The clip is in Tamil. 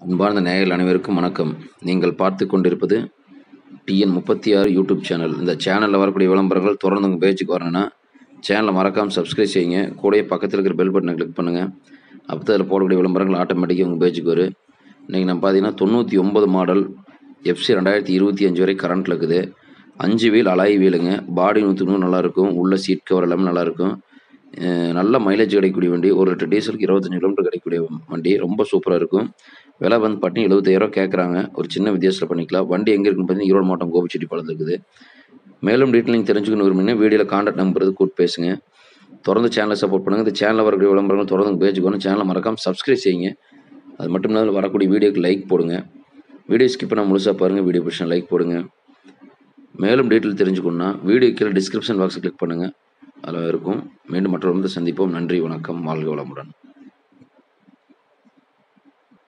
அன்பார்ந்த நேயர்கள் அனைவருக்கும் வணக்கம் நீங்கள் பார்த்து கொண்டிருப்பது டிஎன் முப்பத்தி ஆறு யூடியூப் சேனல் இந்த சேனலில் வரக்கூடிய விளம்பரங்கள் தொடர்ந்து உங்கள் பேஜுக்கு வரணும்னா சேனலை மறக்காமல் சப்ஸ்கிரைப் செய்யுங்க கூடயே பக்கத்தில் இருக்கிற பெல் பட்டனை கிளிக் பண்ணுங்கள் அப்போ தான் அதில் போடக்கூடிய விளம்பரங்கள் ஆட்டோமேட்டிக்காக உங்கள் பேஜுக்கு வரும் இன்றைக்கி நம்ம பார்த்தீங்கன்னா தொண்ணூற்றி ஒம்பது மாடல் எஃப்சி ரெண்டாயிரத்தி இருபத்தி அஞ்சு வரை கரண்ட்டில் இருக்குது அஞ்சு வீல் அலாய் வீலுங்க பாடி நூற்றி நூறு நல்லாயிருக்கும் உள்ள சீட் கவர் எல்லாமே நல்லாயிருக்கும் அஹ் நல்ல மைலேஜ் கிடைக்கக்கூடிய வண்டி ஒரு லிட்டர் டீசலுக்கு இருபத்தஞ்சி கிலோமீட்டர் கிடைக்கக்கூடிய வண்டி ரொம்ப சூப்பராக இருக்கும் விலை வந்து பார்த்தீங்கன்னா எழுபத்தாயிரம் கேட்குறாங்க ஒரு சின்ன வித்தியாசத்தில் பண்ணிக்கலாம் வண்டி எங்கே இருக்குன்னு பார்த்தீங்கன்னா ஈரோடு மாவட்டம் கோபிச்செட்டிப்பாளையம் இருக்குது மேலும் டீட்டெயில் நீங்கள் தெரிஞ்சுக்கணும் விரும்பினா வீடியோவில் காண்டாக்ட் நம்பர் கூட்டு பேசுங்க தொடர்ந்து சேனலை சப்போர்ட் பண்ணுங்கள் இந்த சேனலில் வரக்கூடிய விளம்பரங்கள் தொடர்ந்து பேஜுக்கு வரணும் சேனலை மறக்காமல் சப்ஸ்கிரைப் செய்யுங்க அது மட்டும் இல்லாமல் வரக்கூடிய வீடியோக்கு லைக் போடுங்க வீடியோ ஸ்கிப் பண்ணால் முழுசாக பாருங்கள் வீடியோ பிடிச்சா லைக் போடுங்க மேலும் டீட்டெயில் தெரிஞ்சுக்கணுன்னா வீடியோ கீழே டிஸ்கிரிப்ஷன் பாக்ஸை கிளிக் பண்ணுங்கள் அதில் இருக்கும் மீண்டும் மற்றொரு வந்து சந்திப்போம் நன்றி வணக்கம் வாழ்க வளமுடன்